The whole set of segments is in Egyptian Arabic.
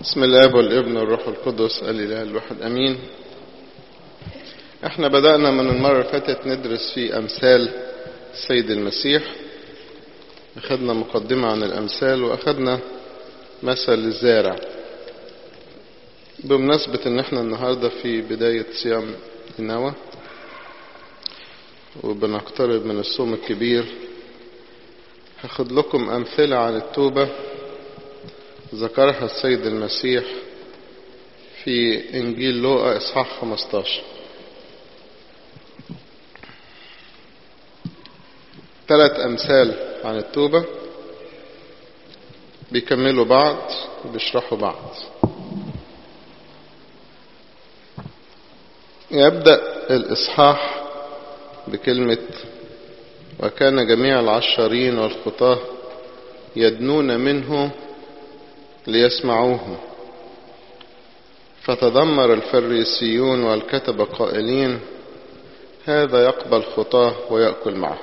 بسم الله والابن والروح القدس الاله الواحد امين احنا بدأنا من المرة اللي فاتت ندرس في امثال السيد المسيح اخذنا مقدمة عن الامثال واخذنا مثل الزارع بمناسبة ان احنا النهاردة في بداية صيام النوى وبنقترب من الصوم الكبير هاخد لكم امثلة عن التوبة ذكرها السيد المسيح في انجيل لوقا اصحاح 15 ثلاث امثال عن التوبة بيكملوا بعض وبيشرحوا بعض يبدأ الإصحاح بكلمة وكان جميع العشارين والخطاه يدنون منه ليسمعوه فتذمر الفريسيون والكتب قائلين هذا يقبل خطاه ويأكل معه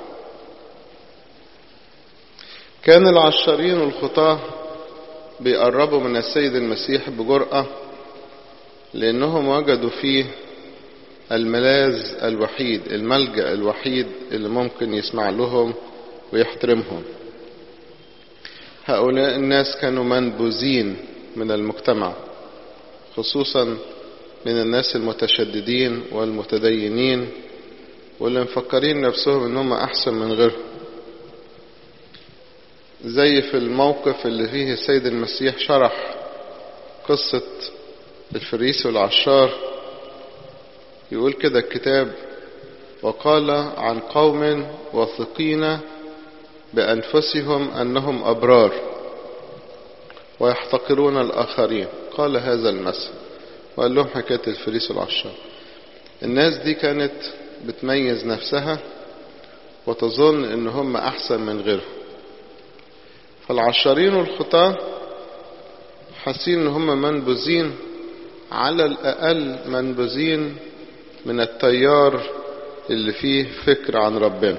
كان العشارين والخطاه بيقربوا من السيد المسيح بجرأة لأنهم وجدوا فيه الملاذ الوحيد الملجأ الوحيد اللي ممكن يسمع لهم ويحترمهم هؤلاء الناس كانوا منبوذين من المجتمع خصوصا من الناس المتشددين والمتدينين واللي مفكرين نفسهم انهم احسن من غيرهم زي في الموقف اللي فيه السيد المسيح شرح قصة الفريس والعشار يقول كده الكتاب وقال عن قوم واثقين بأنفسهم أنهم أبرار ويحتقرون الآخرين قال هذا المثل وقال لهم حكاية الفريس والعشار الناس دي كانت بتميز نفسها وتظن ان هم احسن من غيرهم فالعشارين والخطاة حاسين ان هم منبوذين على الاقل منبوذين من التيار اللي فيه فكر عن ربنا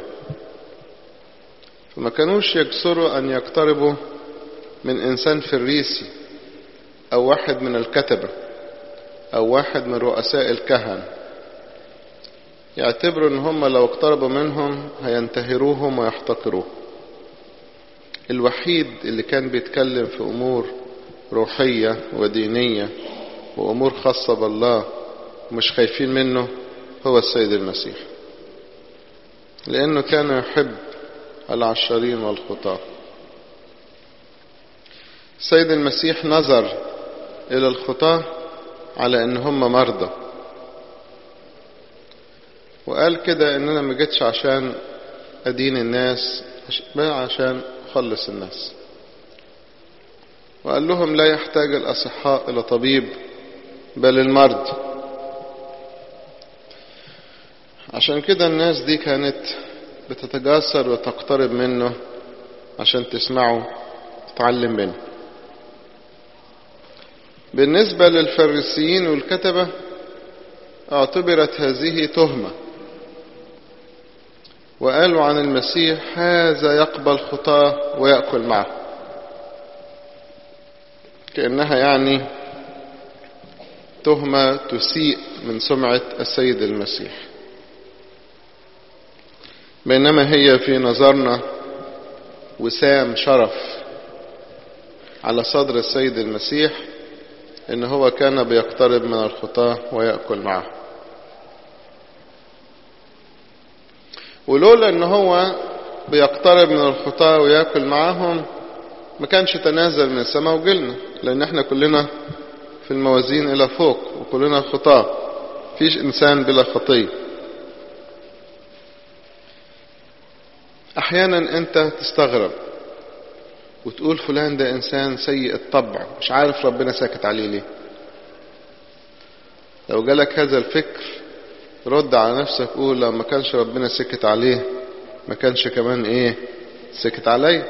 فما كانوش يجسروا أن يقتربوا من إنسان فريسي أو واحد من الكتبة أو واحد من رؤساء الكهنة يعتبروا إن هم لو اقتربوا منهم هينتهروهم ويحتقروه الوحيد اللي كان بيتكلم في أمور روحية ودينية وأمور خاصة بالله ومش خايفين منه هو السيد المسيح لأنه كان يحب العشرين والخطاة السيد المسيح نظر إلى الخطاة على أن هم مرضى وقال كده أن أنا ما جيتش عشان أدين الناس بل عشان أخلص الناس وقال لهم لا يحتاج الأصحاء إلى طبيب بل المرض عشان كده الناس دي كانت بتتجاسر وتقترب منه عشان تسمعه تتعلم منه بالنسبة للفريسيين والكتبة اعتبرت هذه تهمة وقالوا عن المسيح هذا يقبل خطاه ويأكل معه كأنها يعني تهمة تسيء من سمعة السيد المسيح بينما هي في نظرنا وسام شرف على صدر السيد المسيح ان هو كان بيقترب من الخطاة ويأكل معه ولولا ان هو بيقترب من الخطاة ويأكل معهم ما كانش تنازل من السماء وجلنا لان احنا كلنا في الموازين الى فوق وكلنا خطاة فيش انسان بلا خطيه احيانا انت تستغرب وتقول فلان ده انسان سيء الطبع مش عارف ربنا ساكت عليه ليه لو جالك هذا الفكر رد على نفسك قول لو ما كانش ربنا سكت عليه ما كانش كمان ايه سكت عليه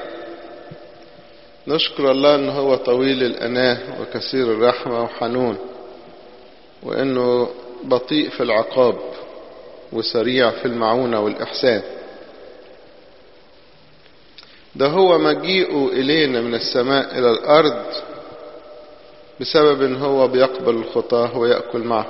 نشكر الله ان هو طويل الاناه وكثير الرحمه وحنون وانه بطيء في العقاب وسريع في المعونه والاحسان ده هو مجيئه إلينا من السماء إلى الأرض بسبب ان هو بيقبل الخطاه ويأكل معه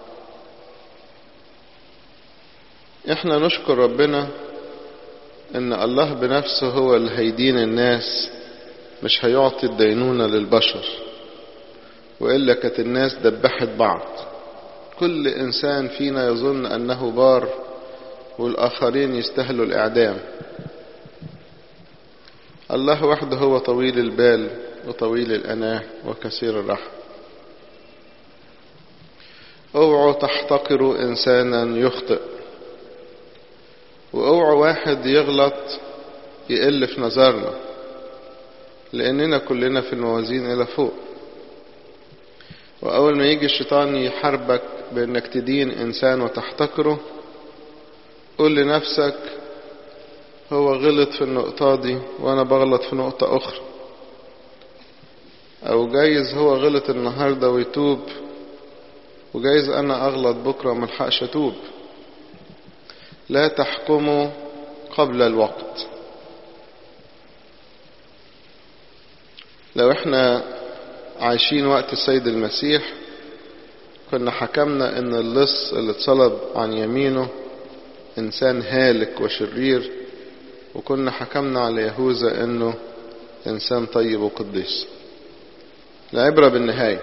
احنا نشكر ربنا ان الله بنفسه هو اللي هيدين الناس مش هيعطي الدينونة للبشر وإلا كانت الناس دبحت بعض كل إنسان فينا يظن أنه بار والآخرين يستهلوا الإعدام الله وحده هو طويل البال وطويل الأناه وكثير الرحم اوعوا تحتقروا إنسانا يخطئ واوعوا واحد يغلط يقل في نظرنا لأننا كلنا في الموازين إلى فوق وأول ما يجي الشيطان يحاربك بأنك تدين إنسان وتحتقره قل لنفسك هو غلط في النقطة دي وأنا بغلط في نقطة أخرى أو جايز هو غلط النهاردة ويتوب وجايز أنا أغلط بكرة ملحقش أتوب لا تحكموا قبل الوقت لو احنا عايشين وقت السيد المسيح كنا حكمنا ان اللص اللي اتصلب عن يمينه انسان هالك وشرير وكنا حكمنا على يهوذا انه انسان طيب وقديس العبرة بالنهاية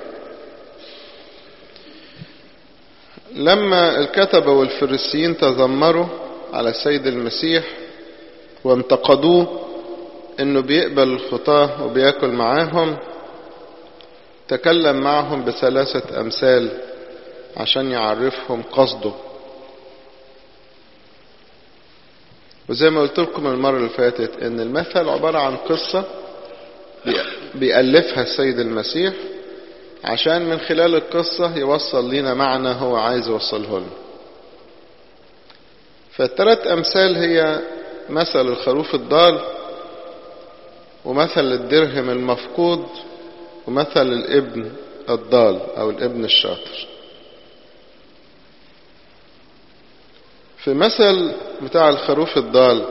لما الكتبة والفريسيين تذمروا على السيد المسيح وانتقدوه انه بيقبل الخطاة وبياكل معاهم تكلم معهم بثلاثة امثال عشان يعرفهم قصده وزي ما قلت لكم المرة اللي فاتت ان المثل عبارة عن قصة بيألفها السيد المسيح عشان من خلال القصة يوصل لنا معنى هو عايز يوصله لنا فالثلاث أمثال هي مثل الخروف الضال ومثل الدرهم المفقود ومثل الابن الضال أو الابن الشاطر في مثل بتاع الخروف الضال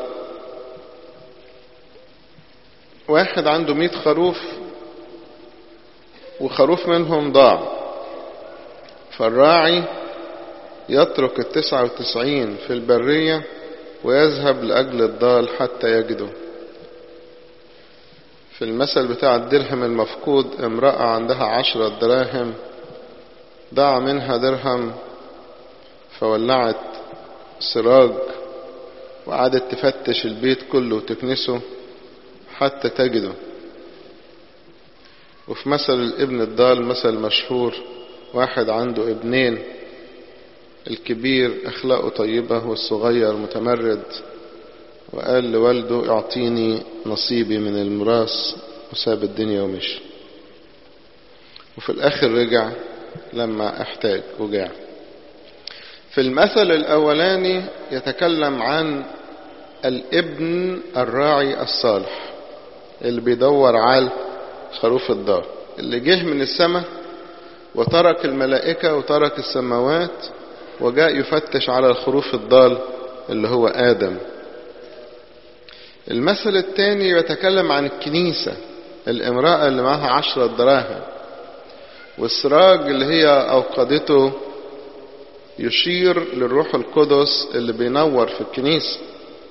واحد عنده مئة خروف وخروف منهم ضاع فالراعي يترك التسعة وتسعين في البرية ويذهب لأجل الضال حتى يجده في المثل بتاع الدرهم المفقود امرأة عندها عشرة دراهم ضاع منها درهم فولعت سراج وقعدت تفتش البيت كله وتكنسه حتى تجده وفي مثل الابن الضال مثل مشهور واحد عنده ابنين الكبير أخلاقه طيبة والصغير متمرد وقال لوالده اعطيني نصيبي من الميراث وساب الدنيا ومشي وفي الآخر رجع لما احتاج وجاع في المثل الأولاني يتكلم عن الابن الراعي الصالح اللي بيدور على خروف الدار اللي جه من السماء وترك الملائكة وترك السماوات وجاء يفتش على الخروف الضال اللي هو آدم المثل الثاني يتكلم عن الكنيسة الامرأة اللي معها عشرة دراهم والسراج اللي هي أوقدته يشير للروح القدس اللي بينور في الكنيسة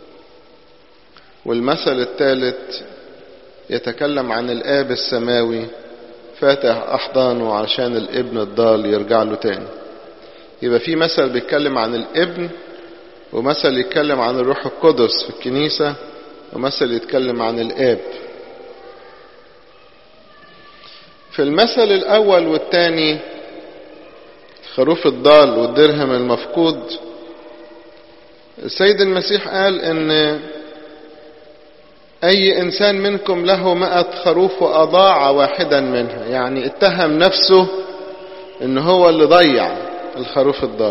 والمثل الثالث يتكلم عن الآب السماوي فاتح أحضانه عشان الابن الضال يرجع له تاني يبقى في مثل بيتكلم عن الابن ومثل يتكلم عن الروح القدس في الكنيسة ومثل يتكلم عن الآب في المثل الأول والثاني خروف الضال والدرهم المفقود السيد المسيح قال ان اي انسان منكم له مئة خروف واضاع واحدا منها يعني اتهم نفسه ان هو اللي ضيع الخروف الضال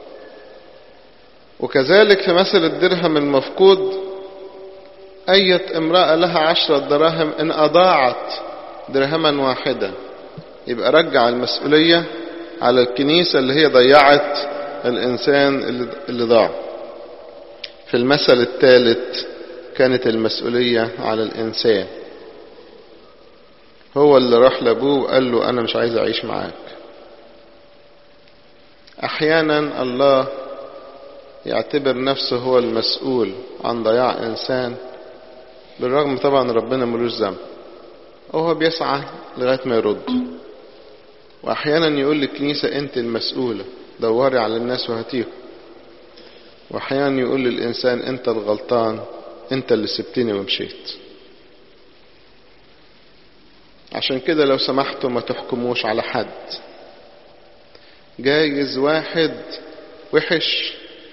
وكذلك في مثل الدرهم المفقود أية امرأة لها عشرة دراهم إن أضاعت درهما واحدا يبقى رجع المسؤولية على الكنيسة اللي هي ضيعت الإنسان اللي ضاع في المثل الثالث كانت المسؤولية على الإنسان هو اللي راح لابوه وقال له انا مش عايز اعيش معاك احيانا الله يعتبر نفسه هو المسؤول عن ضياع انسان بالرغم طبعا ربنا ملوش ذنب وهو بيسعى لغايه ما يرد واحيانا يقول للكنيسه انت المسؤوله دوري على الناس وهاتيهم واحيانا يقول للانسان انت الغلطان انت اللي سبتني ومشيت عشان كده لو سمحتوا ما تحكموش على حد جايز واحد وحش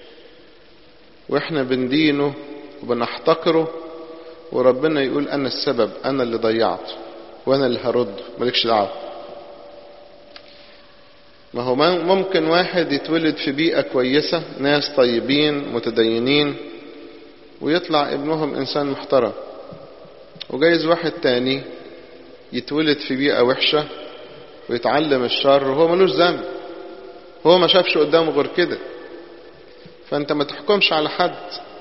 واحنا بندينه وبنحتقره وربنا يقول انا السبب انا اللي ضيعته وانا اللي هرد مالكش دعوه ما هو ممكن واحد يتولد في بيئة كويسة ناس طيبين متدينين ويطلع ابنهم إنسان محترم وجايز واحد تاني يتولد في بيئة وحشة ويتعلم الشر وهو ملوش ذنب هو ما شافش قدامه غير كده فأنت ما تحكمش على حد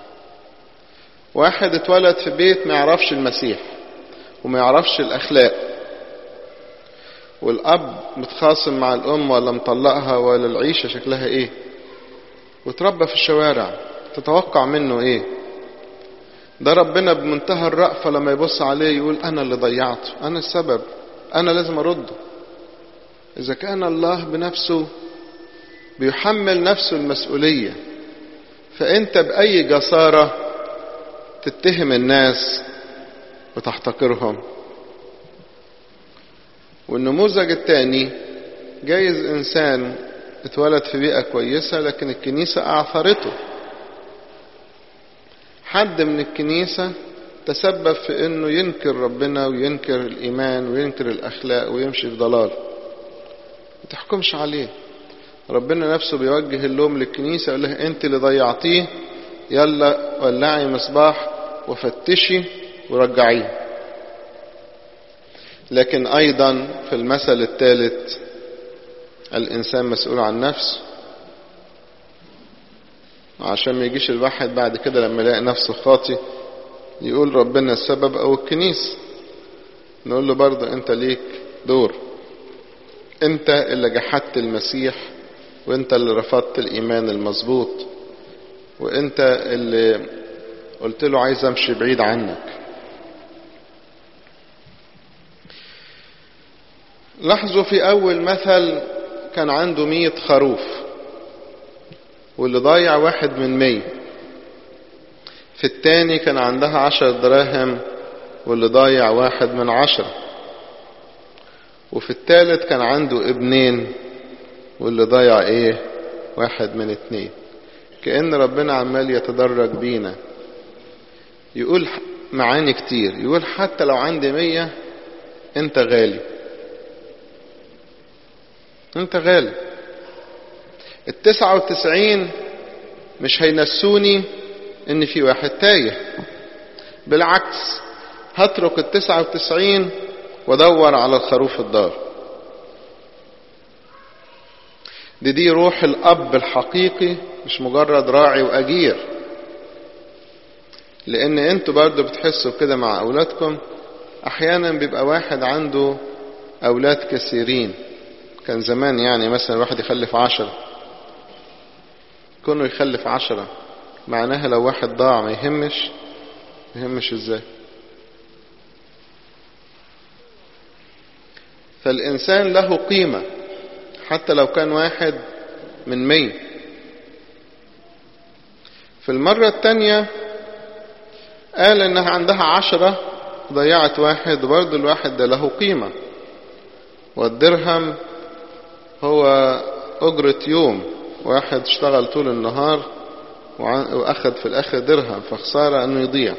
واحد اتولد في بيت ما يعرفش المسيح وما يعرفش الأخلاق والأب متخاصم مع الأم ولا مطلقها ولا العيشة شكلها إيه وتربى في الشوارع تتوقع منه إيه ده ربنا بمنتهى الرأفة لما يبص عليه يقول أنا اللي ضيعته أنا السبب أنا لازم أرده إذا كان الله بنفسه بيحمل نفسه المسؤولية فأنت بأي جسارة تتهم الناس وتحتقرهم والنموذج الثاني جايز إنسان اتولد في بيئة كويسة لكن الكنيسة أعثرته حد من الكنيسة تسبب في انه ينكر ربنا وينكر الايمان وينكر الاخلاق ويمشي في ضلال ما تحكمش عليه ربنا نفسه بيوجه اللوم للكنيسة يقول لها انت اللي ضيعتيه يلا ولعي مصباح وفتشي ورجعيه لكن ايضا في المثل الثالث الانسان مسؤول عن نفسه عشان ما يجيش الواحد بعد كده لما يلاقي نفسه خاطي يقول ربنا السبب او الكنيسة نقول له برضه انت ليك دور انت اللي جحدت المسيح وانت اللي رفضت الايمان المظبوط وانت اللي قلت له عايز امشي بعيد عنك لاحظوا في اول مثل كان عنده مية خروف واللي ضايع واحد من مية في التاني كان عندها عشر دراهم واللي ضايع واحد من عشرة وفي التالت كان عنده ابنين واللي ضايع ايه واحد من اتنين كأن ربنا عمال يتدرج بينا يقول معاني كتير يقول حتى لو عندي مية انت غالي انت غالي التسعة وتسعين مش هينسوني ان في واحد تايه بالعكس هترك التسعة وتسعين وادور على الخروف الضال دي دي روح الاب الحقيقي مش مجرد راعي واجير لان انتوا برضو بتحسوا كده مع اولادكم احيانا بيبقى واحد عنده اولاد كثيرين كان زمان يعني مثلا واحد يخلف عشرة كونه يخلف عشرة معناها لو واحد ضاع ما يهمش ما يهمش ازاي فالإنسان له قيمة حتى لو كان واحد من مية في المرة التانية قال انها عندها عشرة ضيعت واحد وبرضه الواحد ده له قيمة والدرهم هو أجرة يوم واحد اشتغل طول النهار وأخذ في الآخر درهم فخسارة أنه يضيع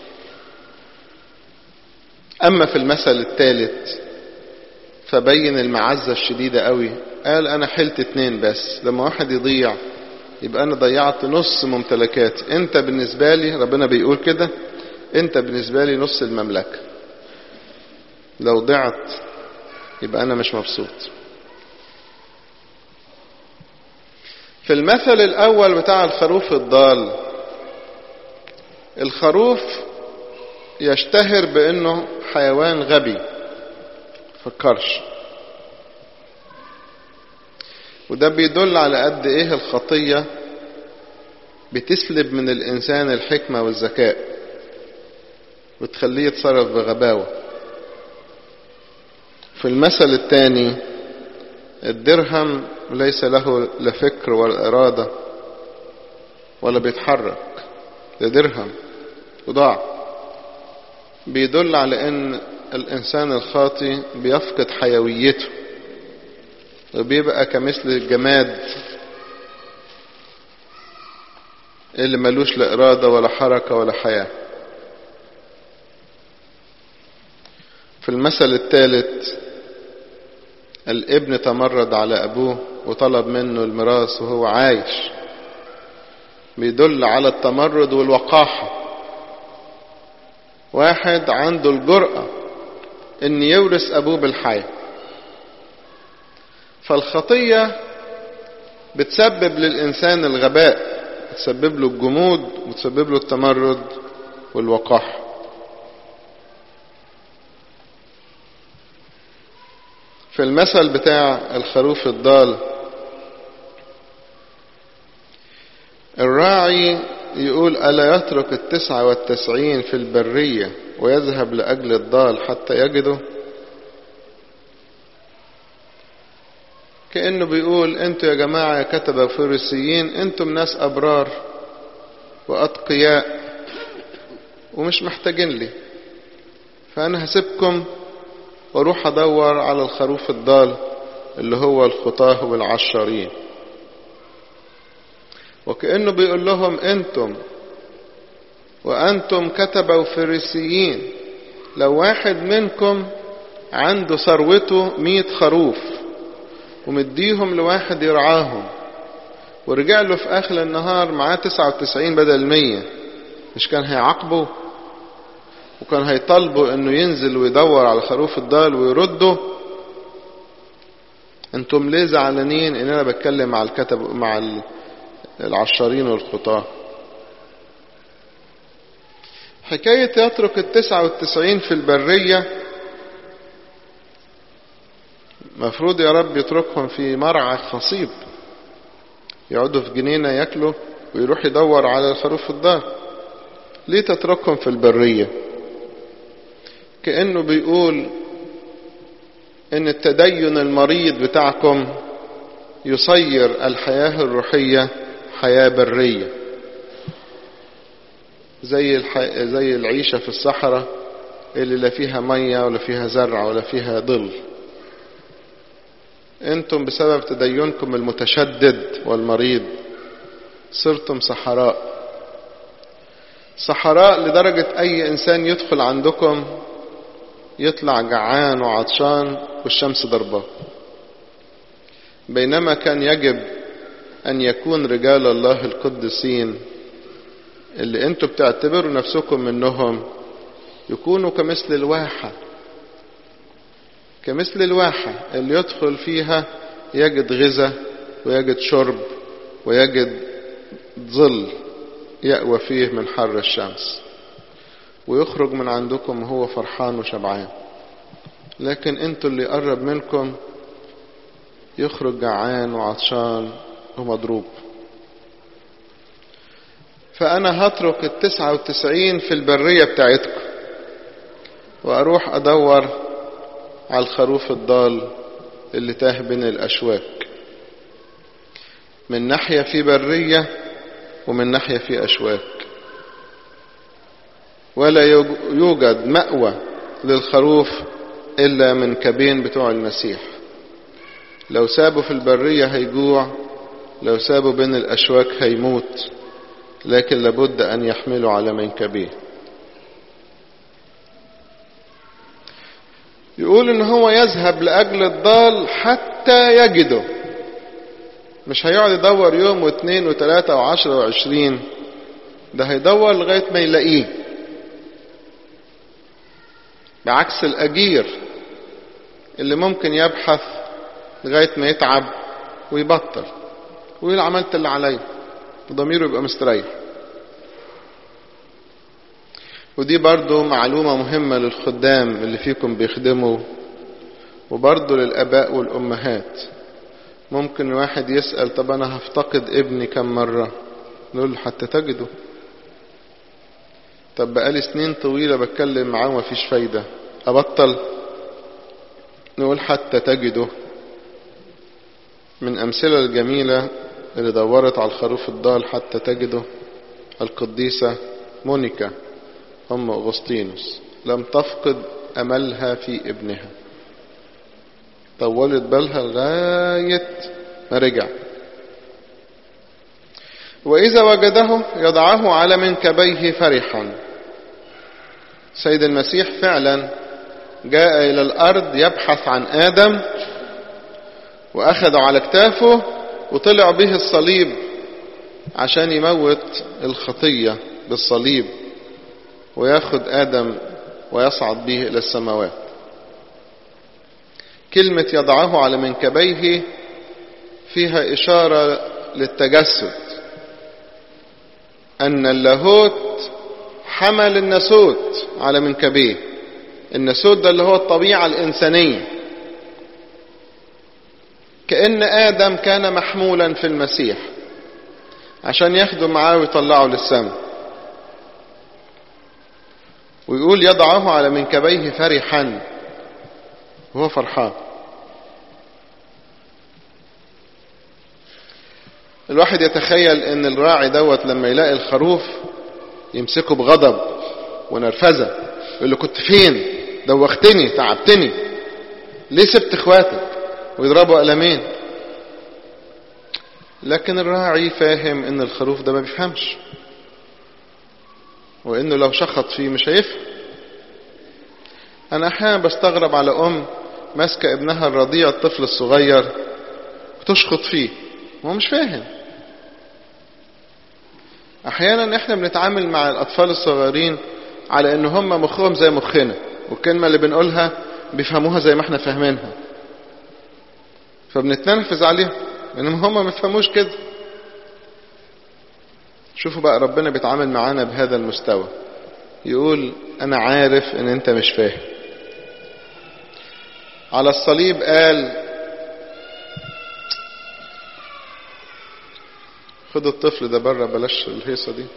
أما في المثل الثالث فبين المعزة الشديدة قوي قال أنا حلت اتنين بس لما واحد يضيع يبقى أنا ضيعت نص ممتلكاتي أنت بالنسبة لي ربنا بيقول كده أنت بالنسبة لي نص المملكة لو ضعت يبقى أنا مش مبسوط في المثل الأول بتاع الخروف الضال الخروف يشتهر بأنه حيوان غبي فكرش وده بيدل على قد ايه الخطية بتسلب من الانسان الحكمة والذكاء وتخليه يتصرف بغباوة في المثل الثاني الدرهم ليس له لا فكر ولا إرادة ولا بيتحرك ده درهم وضاع بيدل على ان الانسان الخاطي بيفقد حيويته وبيبقى كمثل الجماد اللي ملوش لا إرادة ولا حركة ولا حياة في المثل الثالث الابن تمرد على أبوه وطلب منه الميراث وهو عايش بيدل على التمرد والوقاحة واحد عنده الجرأة ان يورث ابوه بالحياة فالخطية بتسبب للإنسان الغباء بتسبب له الجمود وتسبب له التمرد والوقاحة في المثل بتاع الخروف الضال الراعي يقول ألا يترك التسعة والتسعين في البرية ويذهب لأجل الضال حتى يجده كأنه بيقول انتوا يا جماعة يا كتبة فريسيين انتم ناس أبرار وأتقياء ومش محتاجين لي فأنا هسيبكم واروح أدور على الخروف الضال اللي هو الخطاه والعشارين وكأنه بيقول لهم انتم وأنتم كتبة وفريسيين لو واحد منكم عنده ثروته مئة خروف ومديهم لواحد يرعاهم ورجع له في آخر النهار معاه تسعة وتسعين بدل مية مش كان هيعاقبه وكان هيطالبه انه ينزل ويدور على خروف الضال ويرده انتم ليه زعلانين ان انا بتكلم مع الكتب مع العشارين والخطاه حكاية يترك التسعة والتسعين في البرية مفروض يا رب يتركهم في مرعى خصيب يقعدوا في جنينة ياكلوا ويروح يدور على الخروف الدار ليه تتركهم في البرية كأنه بيقول ان التدين المريض بتاعكم يصير الحياة الروحية حياة برية زي الح... زي العيشة في الصحراء اللي لا فيها مية ولا فيها زرع ولا فيها ظل انتم بسبب تدينكم المتشدد والمريض صرتم صحراء صحراء لدرجة اي انسان يدخل عندكم يطلع جعان وعطشان والشمس ضرباه بينما كان يجب ان يكون رجال الله القدسين اللي انتوا بتعتبروا نفسكم منهم يكونوا كمثل الواحة كمثل الواحة اللي يدخل فيها يجد غذاء ويجد شرب ويجد ظل يأوى فيه من حر الشمس ويخرج من عندكم وهو فرحان وشبعان لكن انتوا اللي قرب منكم يخرج جعان وعطشان ومضروب فأنا هترك التسعة والتسعين في البرية بتاعتكم وأروح أدور على الخروف الضال اللي تاه بين الأشواك من ناحية في برية ومن ناحية في أشواك ولا يوجد مأوى للخروف إلا من كبين بتوع المسيح لو سابوا في البرية هيجوع لو سابوا بين الأشواك هيموت لكن لابد أن يحملوا على منكبيه يقول ان هو يذهب لأجل الضال حتى يجده مش هيقعد يدور يوم واثنين وثلاثة وعشرة وعشرين ده هيدور لغاية ما يلاقيه بعكس الأجير اللي ممكن يبحث لغاية ما يتعب ويبطل ويقول عملت اللي عليا وضميره يبقى مستريح ودي برضو معلومة مهمة للخدام اللي فيكم بيخدموا وبرضه للآباء والأمهات ممكن واحد يسأل طب أنا هفتقد ابني كم مرة نقول حتى تجده طب بقالي سنين طويلة بتكلم معاه ومفيش فايدة أبطل نقول حتى تجده من أمثلة الجميلة اللي دورت على الخروف الضال حتى تجده القديسة مونيكا أم أغسطينوس لم تفقد أملها في ابنها طولت بالها لغاية ما رجع وإذا وجده يضعه على منكبيه فرحا سيد المسيح فعلا جاء إلى الأرض يبحث عن آدم وأخذه على كتافه وطلع به الصليب عشان يموت الخطية بالصليب وياخد آدم ويصعد به إلى السماوات كلمة يضعه على منكبيه فيها إشارة للتجسد أن اللاهوت حمل الناسوت على منكبيه الناسوت ده اللي هو الطبيعة الإنسانية كأن آدم كان محمولا في المسيح عشان ياخده معاه ويطلعه للسماء ويقول يضعه على منكبيه فرحا وهو فرحان الواحد يتخيل ان الراعي دوت لما يلاقي الخروف يمسكه بغضب ونرفزه يقول له كنت فين دوختني تعبتني ليه سبت اخواتك ويضربوا قلمين لكن الراعي فاهم ان الخروف ده ما بيفهمش وانه لو شخط فيه مش هيفهم انا احيانا بستغرب على ام ماسكه ابنها الرضيع الطفل الصغير وتشخط فيه هو مش فاهم احيانا احنا بنتعامل مع الاطفال الصغيرين على ان هم مخهم زي مخنا والكلمه اللي بنقولها بيفهموها زي ما احنا فاهمينها فبنتنرفز عليهم انما هم ما يفهموش كده شوفوا بقى ربنا بيتعامل معانا بهذا المستوى يقول انا عارف ان انت مش فاهم على الصليب قال خد الطفل ده بره بلاش الهيصة دي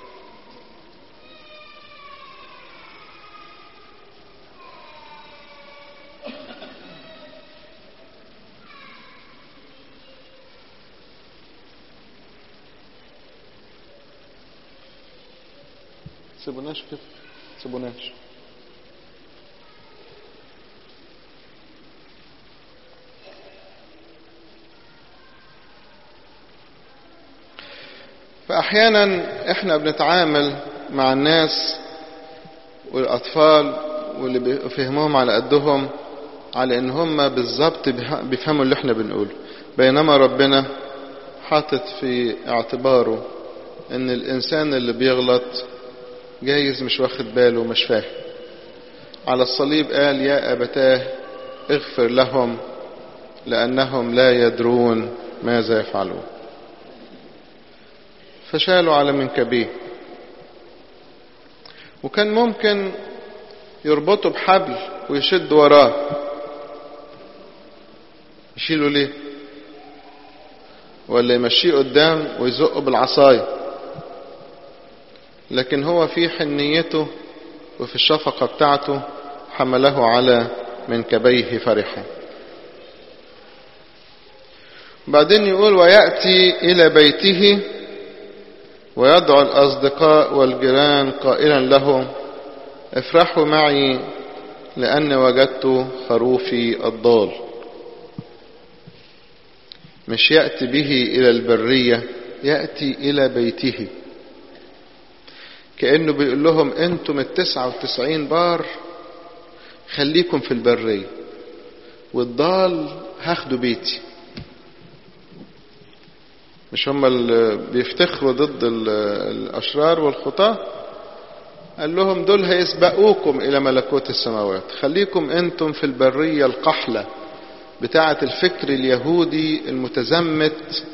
سيبوناش كده سيبوناش فأحيانا احنا بنتعامل مع الناس والأطفال واللي بيفهموهم على قدهم على ان هم بالظبط بيفهموا اللي احنا بنقوله بينما ربنا حاطط في اعتباره ان الانسان اللي بيغلط جايز مش واخد باله مش فاهم على الصليب قال يا أبتاه اغفر لهم لأنهم لا يدرون ماذا يفعلون فشالوا على منكبيه وكان ممكن يربطه بحبل ويشد وراه يشيله ليه ولا يمشيه قدام ويزقه بالعصايه لكن هو في حنيته وفي الشفقة بتاعته حمله على منكبيه فرحا بعدين يقول ويأتي إلى بيته ويدعو الأصدقاء والجيران قائلا لهم افرحوا معي لأن وجدت خروفي الضال مش يأتي به إلى البرية يأتي إلى بيته كأنه بيقول لهم انتم التسعة وتسعين بار خليكم في البرية والضال هاخدوا بيتي مش هم اللي بيفتخروا ضد الأشرار والخطاة قال لهم دول هيسبقوكم إلى ملكوت السماوات خليكم أنتم في البرية القحلة بتاعة الفكر اليهودي المتزمت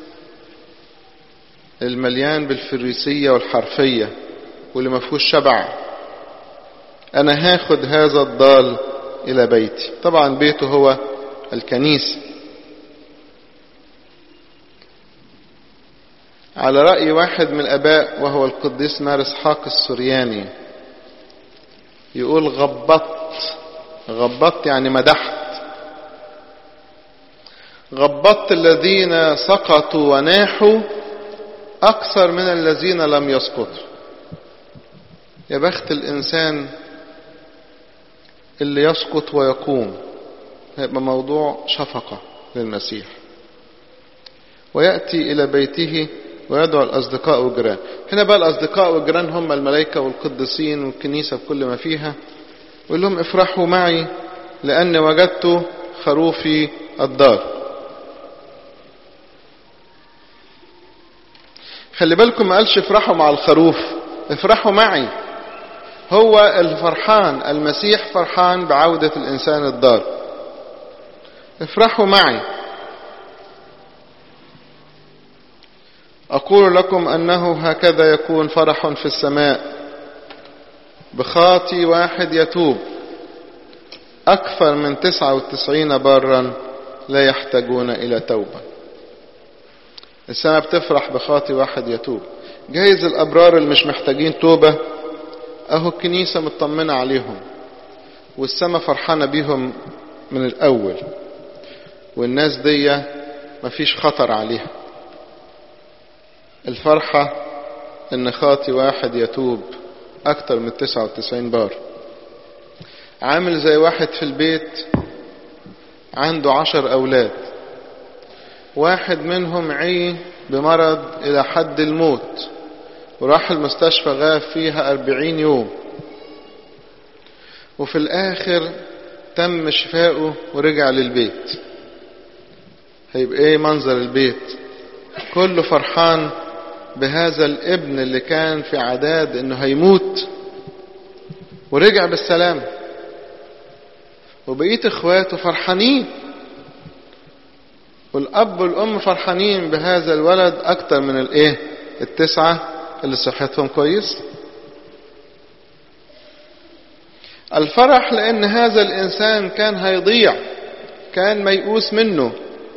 المليان بالفريسية والحرفية واللي ما فيهوش شبع انا هاخد هذا الضال الى بيتي طبعا بيته هو الكنيسة على رأي واحد من الآباء وهو القديس مار إسحاق السورياني يقول غبطت غبطت يعني مدحت غبطت الذين سقطوا وناحوا أكثر من الذين لم يسقطوا يا بخت الإنسان اللي يسقط ويقوم هيبقى موضوع شفقة للمسيح ويأتي إلى بيته ويدعو الأصدقاء والجيران هنا بقى الأصدقاء والجيران هم الملائكة والقديسين والكنيسة بكل ما فيها ويقول لهم افرحوا معي لأن وجدت خروفي الدار خلي بالكم ما قالش افرحوا مع الخروف افرحوا معي هو الفرحان المسيح فرحان بعودة الإنسان الدار افرحوا معي أقول لكم أنه هكذا يكون فرح في السماء بخاطي واحد يتوب أكثر من تسعة وتسعين برا لا يحتاجون إلى توبة السماء بتفرح بخاطي واحد يتوب جايز الأبرار اللي مش محتاجين توبة أهو الكنيسة مطمنة عليهم والسماء فرحانة بيهم من الأول والناس دي مفيش خطر عليها الفرحة ان خاطي واحد يتوب اكتر من 99 بار عامل زي واحد في البيت عنده عشر اولاد واحد منهم عي بمرض الى حد الموت وراح المستشفى غاب فيها أربعين يوم وفي الاخر تم شفائه ورجع للبيت هيبقى ايه منظر البيت كله فرحان بهذا الابن اللي كان في عداد انه هيموت ورجع بالسلام وبقيت اخواته فرحانين والاب والام فرحانين بهذا الولد اكتر من الايه التسعة اللي صحتهم كويس الفرح لان هذا الانسان كان هيضيع كان ميؤوس منه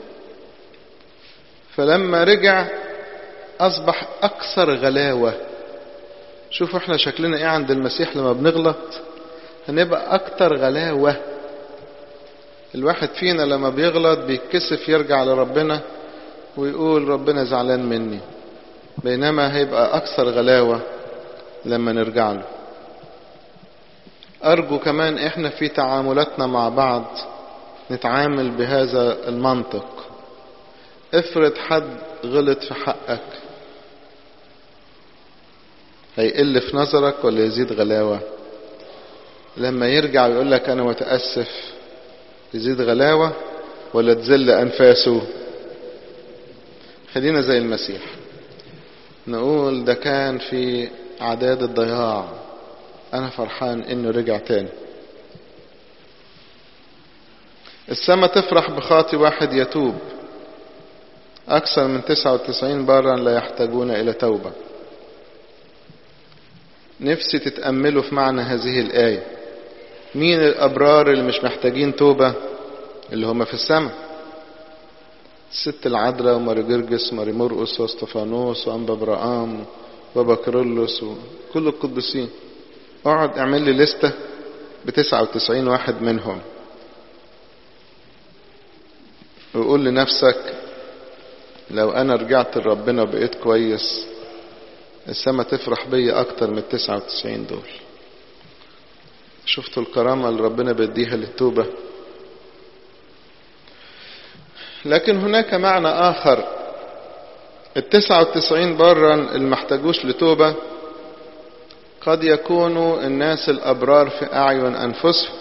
فلما رجع أصبح أكثر غلاوة شوفوا احنا شكلنا ايه عند المسيح لما بنغلط هنبقى أكثر غلاوة الواحد فينا لما بيغلط بيتكسف يرجع لربنا ويقول ربنا زعلان مني بينما هيبقى أكثر غلاوة لما نرجع له أرجو كمان إحنا في تعاملاتنا مع بعض نتعامل بهذا المنطق افرض حد غلط في حقك هيقل في نظرك ولا يزيد غلاوة لما يرجع ويقول لك أنا متأسف يزيد غلاوة ولا تزل أنفاسه خلينا زي المسيح نقول ده كان في عداد الضياع أنا فرحان إنه رجع تاني السما تفرح بخاطي واحد يتوب أكثر من 99 برا لا يحتاجون إلى توبة نفسي تتأملوا في معنى هذه الآية مين الأبرار اللي مش محتاجين توبة اللي هم في السماء الست العذراء وماري جرجس وماري مرقس واستفانوس وأنبا برقام وبابا كيرلس وكل القديسين اقعد اعمل لي لستة بتسعة وتسعين واحد منهم وقول لنفسك لو انا رجعت لربنا وبقيت كويس السما تفرح بيا اكتر من التسعة وتسعين دول شفتوا الكرامة اللي ربنا بيديها للتوبة لكن هناك معنى آخر التسعة وتسعين برا المحتاجوش لتوبة قد يكونوا الناس الأبرار في أعين أنفسهم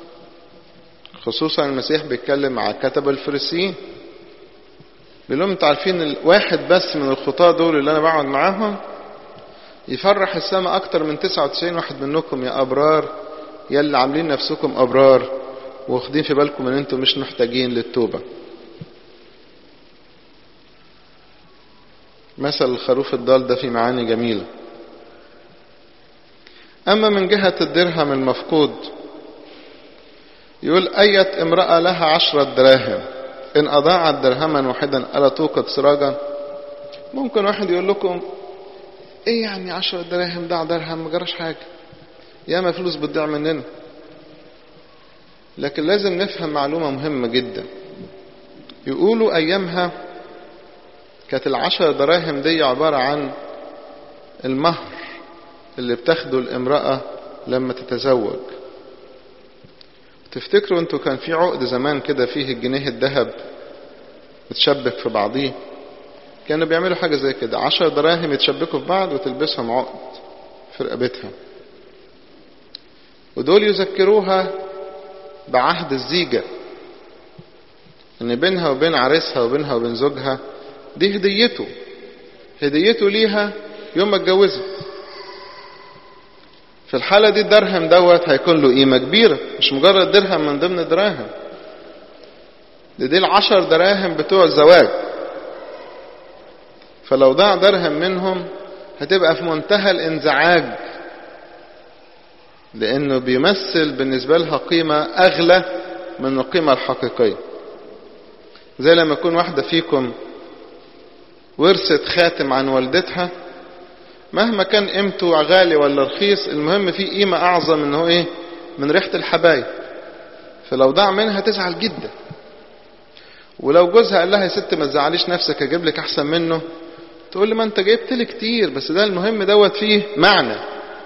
خصوصا المسيح بيتكلم مع كتب الفريسيين بيقول لهم انتوا عارفين الواحد بس من الخطاة دول اللي أنا بقعد معاهم يفرح السماء أكتر من 99 واحد منكم يا أبرار يلي عاملين نفسكم أبرار واخدين في بالكم ان انتم مش محتاجين للتوبة مثل الخروف الضال ده في معاني جميلة أما من جهة الدرهم المفقود يقول أية امرأة لها عشرة دراهم إن أضاعت درهما واحدا ألا توقد سراجا ممكن واحد يقول لكم إيه يعني عشرة دراهم ضاع درهم ما جراش حاجة ياما فلوس بتضيع مننا لكن لازم نفهم معلومة مهمة جدا يقولوا أيامها كانت العشر دراهم دي عبارة عن المهر اللي بتاخده الامرأة لما تتزوج تفتكروا انتوا كان في عقد زمان كده فيه الجنيه الذهب متشبك في بعضيه كانوا بيعملوا حاجة زي كده عشر دراهم يتشبكوا في بعض وتلبسهم عقد في رقبتها ودول يذكروها بعهد الزيجة ان بينها وبين عريسها وبينها وبين زوجها دي هديته هديته ليها يوم ما اتجوزت في الحالة دي الدرهم دوت هيكون له قيمة كبيرة مش مجرد درهم من ضمن الدراهم دي, دي العشر دراهم بتوع الزواج فلو ضاع درهم منهم هتبقى في منتهى الانزعاج لانه بيمثل بالنسبة لها قيمة اغلى من القيمة الحقيقية زي لما يكون واحدة فيكم ورثت خاتم عن والدتها مهما كان قيمته غالي ولا رخيص المهم فيه قيمة أعظم من هو إيه من ريحة الحبايب فلو ضاع منها تزعل جدا ولو جوزها قال لها يا ست ما تزعليش نفسك اجيب لك احسن منه تقول لي ما انت جبت لي كتير بس ده المهم دوت فيه معنى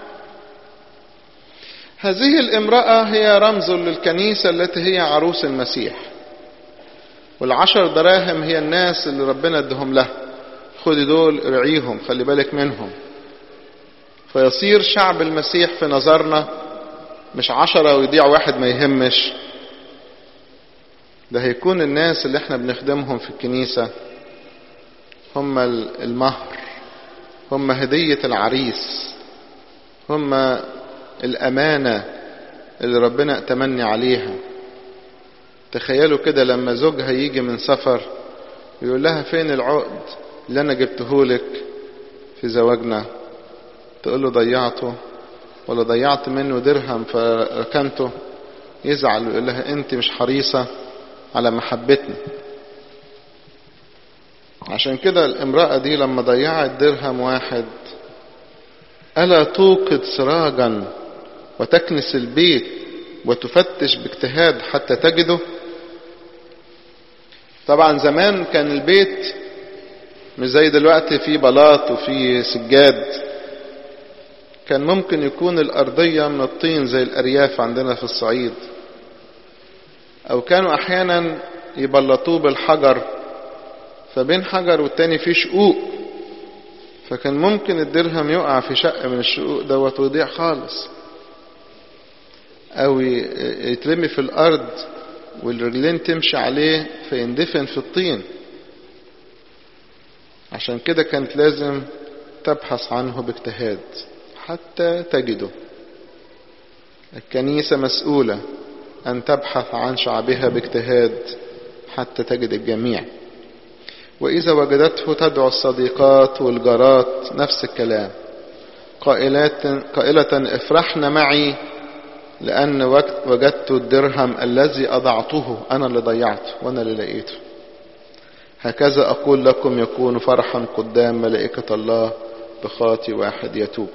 هذه الامرأة هي رمز للكنيسة التي هي عروس المسيح والعشر دراهم هي الناس اللي ربنا ادهم لها خدي دول ارعيهم خلي بالك منهم فيصير شعب المسيح في نظرنا مش عشرة ويضيع واحد ما يهمش ده هيكون الناس اللي احنا بنخدمهم في الكنيسة هم المهر هم هدية العريس هم الأمانة اللي ربنا اتمني عليها تخيلوا كده لما زوجها يجي من سفر يقول لها فين العقد اللي انا جبتهولك في زواجنا تقول له ضيعته ولا ضيعت منه درهم فركنته يزعل ويقول لها انت مش حريصة على محبتنا عشان كده الامرأة دي لما ضيعت درهم واحد ألا توقد سراجا وتكنس البيت وتفتش باجتهاد حتى تجده طبعا زمان كان البيت مش زي دلوقتي في بلاط وفي سجاد كان ممكن يكون الأرضية من الطين زي الأرياف عندنا في الصعيد أو كانوا أحيانا يبلطوه بالحجر فبين حجر والتاني فيه شقوق فكان ممكن الدرهم يقع في شق من الشقوق دوت ويضيع خالص أو يترمي في الأرض والرجلين تمشي عليه فيندفن في الطين عشان كده كانت لازم تبحث عنه باجتهاد حتى تجده الكنيسة مسؤولة أن تبحث عن شعبها باجتهاد حتى تجد الجميع وإذا وجدته تدعو الصديقات والجارات نفس الكلام قائلات قائلة افرحن معي لأن وجدت الدرهم الذي أضعته أنا اللي ضيعته وأنا اللي لقيته هكذا أقول لكم يكون فرحا قدام ملائكة الله بخاطي واحد يتوب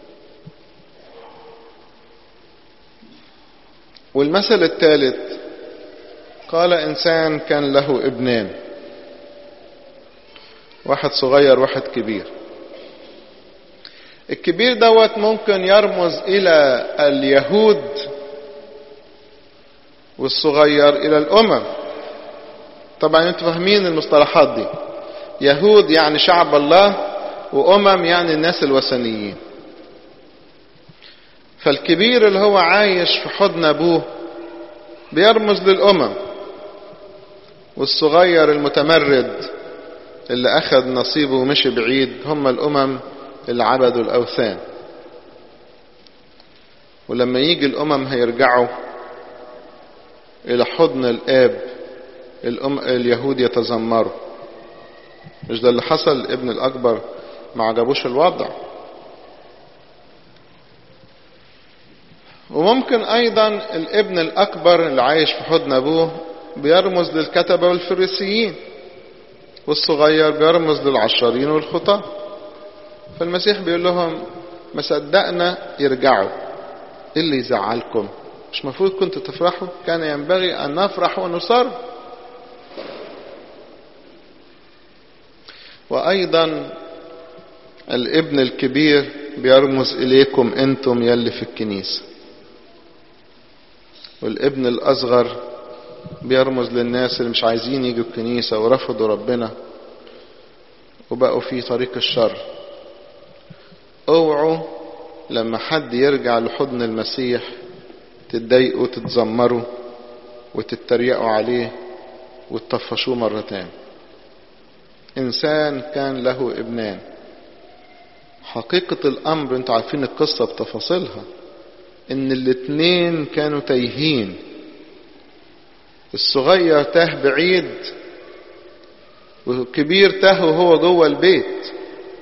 والمثل الثالث قال إنسان كان له ابنان واحد صغير واحد كبير الكبير دوت ممكن يرمز إلى اليهود والصغير إلى الأمم طبعا انتوا فاهمين المصطلحات دي يهود يعني شعب الله وأمم يعني الناس الوثنيين فالكبير اللي هو عايش في حضن أبوه بيرمز للأمم والصغير المتمرد اللي أخذ نصيبه ومشي بعيد هم الأمم اللي عبدوا الأوثان ولما يجي الأمم هيرجعوا إلى حضن الآب الأم اليهود يتذمروا مش ده اللي حصل ابن الأكبر ما عجبوش الوضع وممكن أيضا الابن الأكبر اللي عايش في حضن أبوه بيرمز للكتبة والفريسيين والصغير بيرمز للعشارين والخطاة فالمسيح بيقول لهم ما صدقنا يرجعوا ايه اللي يزعلكم مش مفروض كنتوا تفرحوا كان ينبغي ان نفرح ونصر وايضا الابن الكبير بيرمز اليكم انتم يلي في الكنيسه والابن الاصغر بيرمز للناس اللي مش عايزين يجوا الكنيسه ورفضوا ربنا وبقوا في طريق الشر اوعوا لما حد يرجع لحضن المسيح تتضايقوا تتذمروا وتتريقوا عليه وتطفشوه مرة تاني إنسان كان له ابنان حقيقة الأمر انتوا عارفين القصة بتفاصيلها إن الاتنين كانوا تايهين الصغير تاه بعيد والكبير تاه وهو جوه البيت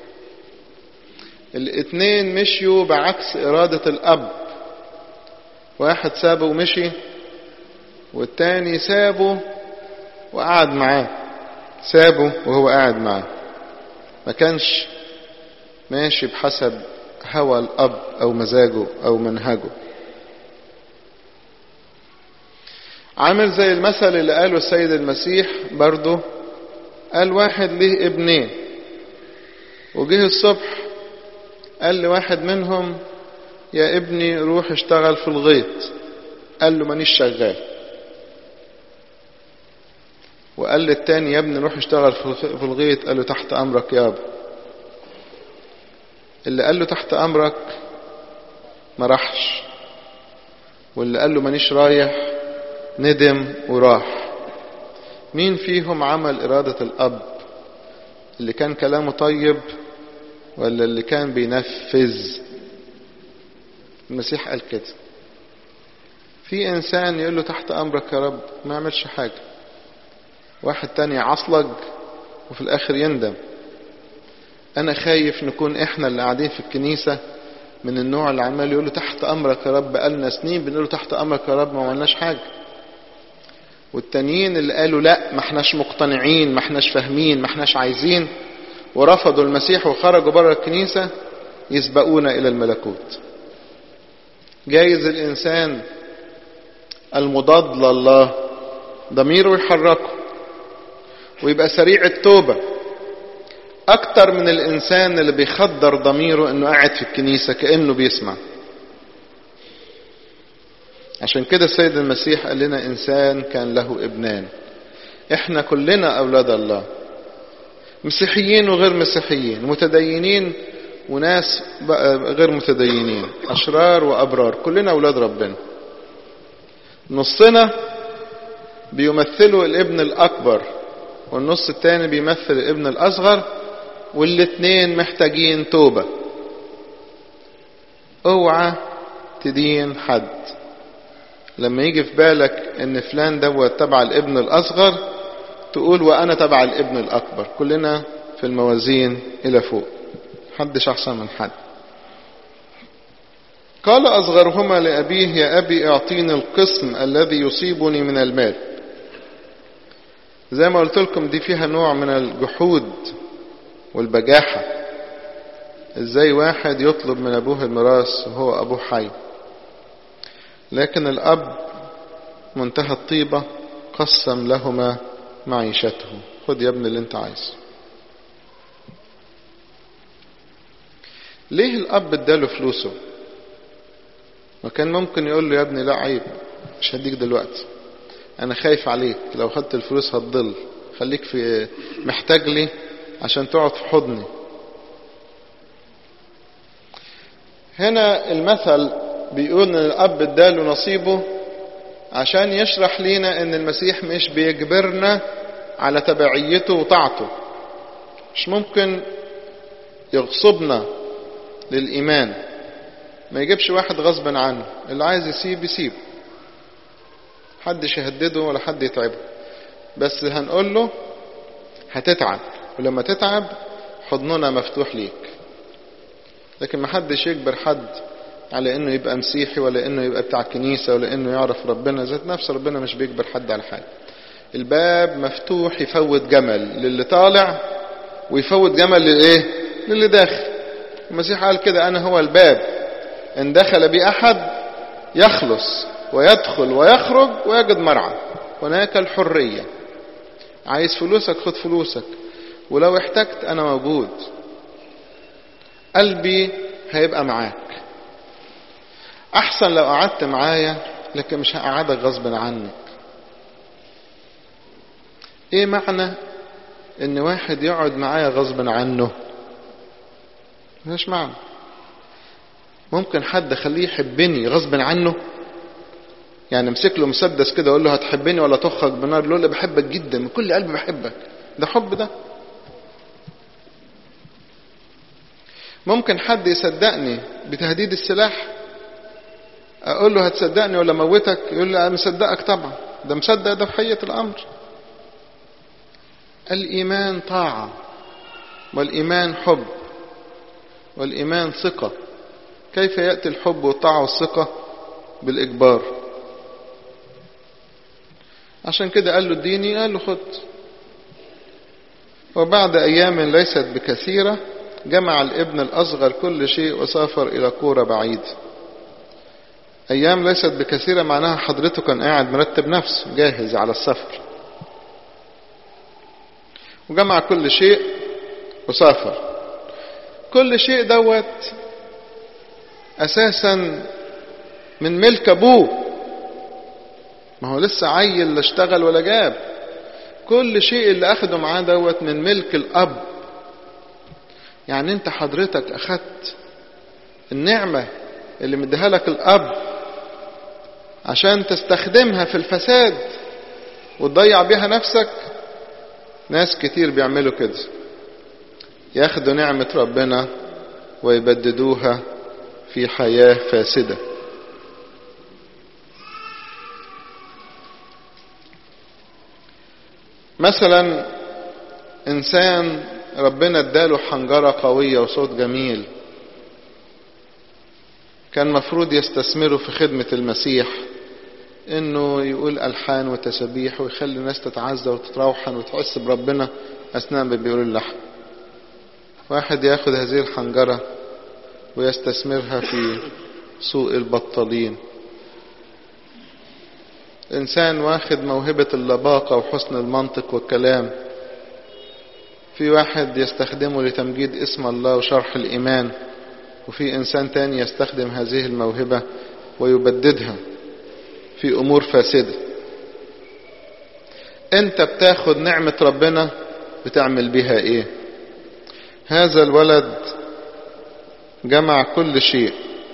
الاتنين مشيوا بعكس إرادة الأب واحد سابه ومشي والتاني سابه وقعد معاه سابه وهو قاعد معاه ما كانش ماشي بحسب هوى الأب أو مزاجه أو منهجه عامل زي المثل اللي قاله السيد المسيح برضه قال واحد ليه ابنين وجه الصبح قال لواحد منهم يا ابني روح اشتغل في الغيط قال له مانيش شغال وقال للتاني يا ابني روح اشتغل في الغيط قال له تحت امرك يابا اللي قال له تحت امرك ما راحش واللي قال له مانيش رايح ندم وراح مين فيهم عمل إرادة الأب اللي كان كلامه طيب ولا اللي كان بينفذ المسيح قال كده في إنسان يقول له تحت أمرك يا رب ما يعملش حاجة واحد تاني عصلج وفي الآخر يندم أنا خايف نكون إحنا اللي قاعدين في الكنيسة من النوع اللي عمال يقول له تحت أمرك يا رب بقالنا سنين بنقول له تحت أمرك يا رب ما عملناش حاجة والتانيين اللي قالوا لا ما احناش مقتنعين ما احناش فاهمين ما احناش عايزين ورفضوا المسيح وخرجوا بره الكنيسة يسبقونا إلى الملكوت جايز الإنسان المضاد لله ضميره يحركه ويبقى سريع التوبة أكتر من الإنسان اللي بيخدر ضميره إنه قاعد في الكنيسة كأنه بيسمع عشان كده السيد المسيح قال لنا إنسان كان له ابنان إحنا كلنا أولاد الله مسيحيين وغير مسيحيين متدينين وناس غير متدينين أشرار وأبرار كلنا أولاد ربنا نصنا بيمثلوا الابن الأكبر والنص التاني بيمثل الابن الأصغر والاتنين محتاجين توبة اوعى تدين حد لما يجي في بالك ان فلان دوت تبع الابن الاصغر تقول وانا تبع الابن الاكبر كلنا في الموازين الى فوق محدش احسن من حد قال اصغرهما لابيه يا ابي اعطيني القسم الذي يصيبني من المال زي ما قلت لكم دي فيها نوع من الجحود والبجاحة ازاي واحد يطلب من ابوه الميراث وهو ابوه حي لكن الأب منتهى الطيبة قسم لهما معيشتهم خد يا ابن اللي انت عايزه ليه الأب اداله فلوسه ما كان ممكن يقول له يا ابني لا عيب مش هديك دلوقتي أنا خايف عليك لو خدت الفلوس هتضل خليك في محتاج لي عشان تقعد في حضني هنا المثل بيقول ان الاب اداله نصيبه عشان يشرح لينا ان المسيح مش بيجبرنا على تبعيته وطاعته مش ممكن يغصبنا للايمان ما يجيبش واحد غصبا عنه اللي عايز يسيب يسيب حدش يهدده ولا حد يتعبه بس هنقول له هتتعب ولما تتعب حضننا مفتوح ليك لكن ما حدش يجبر حد على انه يبقى مسيحي ولا انه يبقى بتاع كنيسة ولا انه يعرف ربنا ذات نفس ربنا مش بيجبر حد على حاجة الباب مفتوح يفوت جمل للي طالع ويفوت جمل للايه للي داخل المسيح قال كده انا هو الباب ان دخل بي احد يخلص ويدخل ويخرج ويجد مرعى هناك الحرية عايز فلوسك خد فلوسك ولو احتجت انا موجود قلبي هيبقى معاك احسن لو قعدت معايا لكن مش هقعدك غصب عنك ايه معنى ان واحد يقعد معايا غصب عنه مش معنى ممكن حد خليه يحبني غصب عنه يعني امسك له مسدس كده اقول له هتحبني ولا تخرج بنار يقول له بحبك جدا من كل قلبي بحبك ده حب ده ممكن حد يصدقني بتهديد السلاح اقول له هتصدقني ولا موتك يقول لي انا مصدقك طبعا ده مصدق ده في حقيقة الامر الايمان طاعة والايمان حب والايمان ثقة كيف يأتي الحب والطاعة والثقة بالاجبار عشان كده قال له اديني قال له خد وبعد ايام ليست بكثيره جمع الابن الأصغر كل شيء وسافر إلى كورة بعيد أيام ليست بكثيرة معناها حضرته كان قاعد مرتب نفسه جاهز على السفر وجمع كل شيء وسافر كل شيء دوت أساسا من ملك أبوه ما هو لسه عيل لا اشتغل ولا جاب كل شيء اللي أخده معاه دوت من ملك الأب يعني انت حضرتك اخدت النعمة اللي مديها لك الاب عشان تستخدمها في الفساد وتضيع بيها نفسك ناس كتير بيعملوا كده ياخدوا نعمة ربنا ويبددوها في حياة فاسدة مثلا انسان ربنا اداله حنجرة قوية وصوت جميل كان مفروض يستثمره في خدمة المسيح انه يقول الحان وتسابيح ويخلي الناس تتعزى وتتروحن وتحس بربنا اثناء ما بيقول اللحن واحد ياخد هذه الحنجرة ويستثمرها في سوق البطالين انسان واخد موهبة اللباقة وحسن المنطق والكلام في واحد يستخدمه لتمجيد اسم الله وشرح الإيمان وفي إنسان تاني يستخدم هذه الموهبة ويبددها في أمور فاسدة أنت بتاخد نعمة ربنا بتعمل بها إيه هذا الولد جمع كل شيء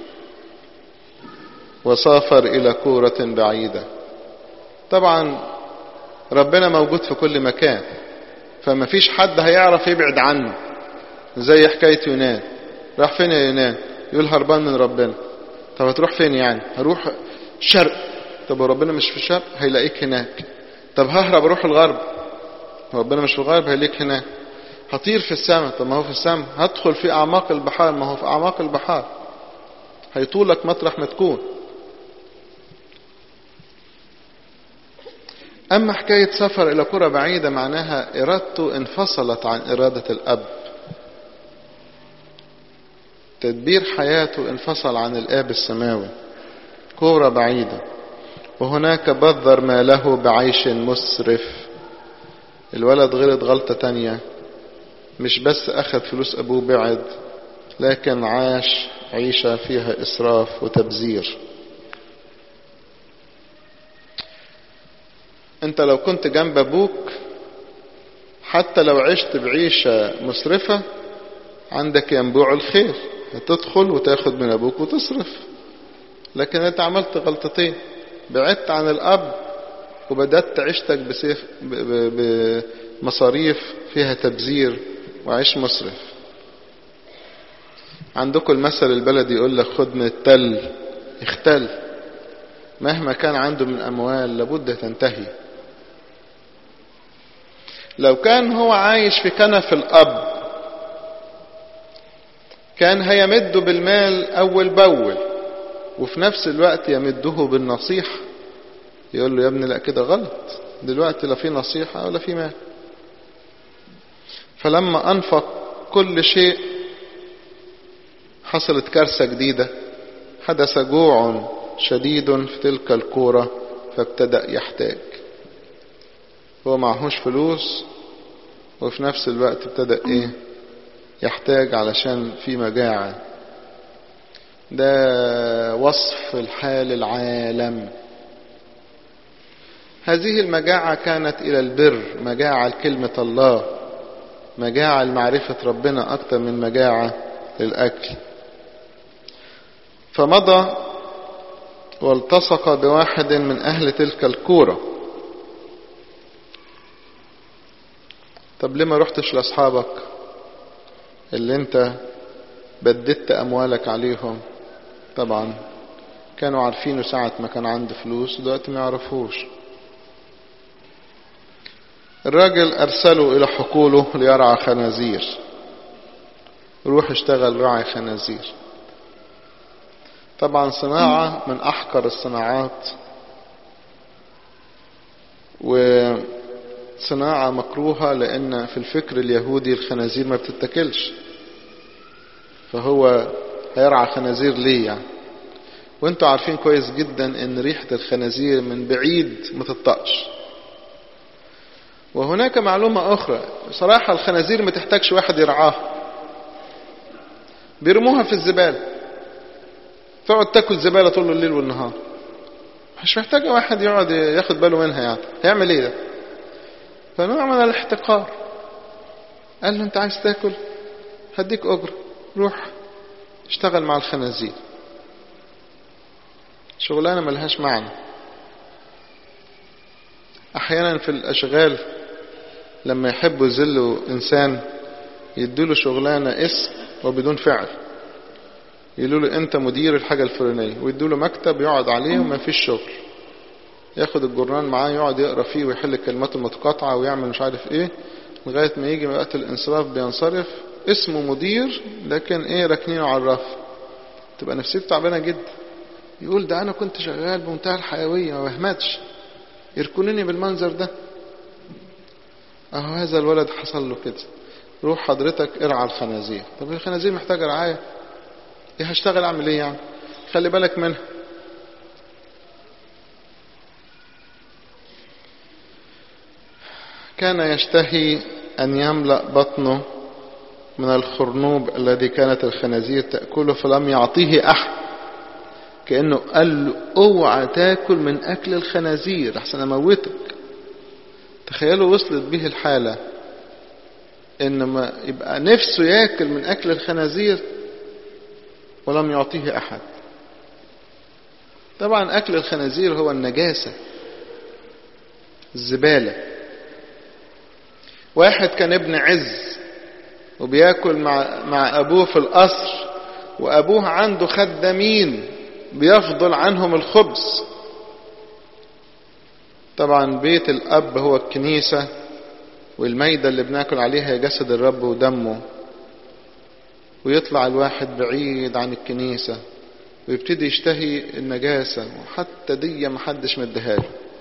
وسافر إلى كورة بعيدة طبعا ربنا موجود في كل مكان فما فيش حد هيعرف يبعد عنه زي حكاية يونان راح فين يا يونان يقول هربان من ربنا طب هتروح فين يعني هروح الشرق طب ربنا مش في الشرق هيلاقيك هناك طب ههرب اروح الغرب ربنا مش في الغرب هيلاقيك هناك هطير في السماء طب ما هو في السماء هدخل في اعماق البحار ما هو في اعماق البحار هيطولك مطرح ما تكون أما حكاية سفر إلى قرى بعيدة معناها إرادته انفصلت عن إرادة الأب تدبير حياته انفصل عن الآب السماوي كورة بعيدة وهناك بذر ماله بعيش مسرف الولد غلط غلطة تانية مش بس أخذ فلوس أبوه بعد لكن عاش عيشة فيها إسراف وتبذير انت لو كنت جنب ابوك حتى لو عشت بعيشة مسرفة عندك ينبوع الخير هتدخل وتاخد من ابوك وتصرف لكن انت عملت غلطتين بعدت عن الاب وبدأت عيشتك بسيف بمصاريف فيها تبذير وعيش مسرف عندكم المثل البلدي يقول لك خد من التل اختل مهما كان عنده من اموال لابد تنتهي لو كان هو عايش في كنف الاب كان هيمده بالمال اول باول وفي نفس الوقت يمده بالنصيحة يقول له يا ابني لا كده غلط دلوقتي لا في نصيحة ولا في مال فلما أنفق كل شيء حصلت كارثة جديدة حدث جوع شديد في تلك الكورة فابتدأ يحتاج هو معهوش فلوس وفي نفس الوقت ابتدأ ايه يحتاج علشان في مجاعة ده وصف الحال العالم هذه المجاعة كانت إلى البر مجاعة لكلمة الله مجاعة لمعرفة ربنا أكثر من مجاعة للأكل فمضى والتصق بواحد من أهل تلك الكورة طب ليه ما رحتش لأصحابك اللي انت بددت أموالك عليهم طبعا كانوا عارفينه ساعة ما كان عنده فلوس دلوقتي ما يعرفوش الراجل أرسله إلى حقوله ليرعى خنازير روح اشتغل راعي خنازير طبعا صناعة من أحقر الصناعات وصناعة مكروهة لأن في الفكر اليهودي الخنازير ما بتتكلش فهو هيرعى خنازير ليه يعني وانتوا عارفين كويس جدا ان ريحة الخنازير من بعيد ما تطقش وهناك معلومة أخرى صراحة الخنازير ما تحتاجش واحد يرعاها بيرموها في الزبالة تقعد تاكل زبالة طول الليل والنهار مش محتاجة واحد يقعد ياخد باله منها يعني هيعمل ايه ده فنوع من الاحتقار قال له انت عايز تاكل هديك اجر روح اشتغل مع الخنازير شغلانة ملهاش معنى احيانا في الاشغال لما يحبوا يذلوا انسان يدوا له شغلانه اسم وبدون فعل يقولوا له انت مدير الحاجه الفلانيه ويدوا له مكتب يقعد عليه وما فيش شغل ياخد الجرنان معاه يقعد يقرا فيه ويحل الكلمات المتقاطعه ويعمل مش عارف ايه لغايه ما يجي وقت الانصراف بينصرف اسمه مدير لكن ايه راكنينه على الرف تبقى نفسيته تعبانه جدا يقول ده انا كنت شغال بمنتهى الحيويه ما بهمتش يركنني بالمنظر ده اهو هذا الولد حصل له كده روح حضرتك ارعى الخنازير طب الخنازير محتاجه رعايه ايه هشتغل اعمل ايه يعني خلي بالك منها كان يشتهي ان يملا بطنه من الخرنوب الذي كانت الخنازير تاكله فلم يعطيه احد كانه قال له اوعى تاكل من اكل الخنازير احسن اموتك تخيلوا وصلت به الحالة ان ما يبقى نفسه ياكل من اكل الخنازير ولم يعطيه احد طبعا اكل الخنازير هو النجاسة الزبالة واحد كان ابن عز وبياكل مع, مع ابوه في القصر وابوه عنده خدامين بيفضل عنهم الخبز طبعا بيت الأب هو الكنيسة والميدة اللي بناكل عليها جسد الرب ودمه ويطلع الواحد بعيد عن الكنيسة ويبتدي يشتهي النجاسة وحتى دي محدش مديها له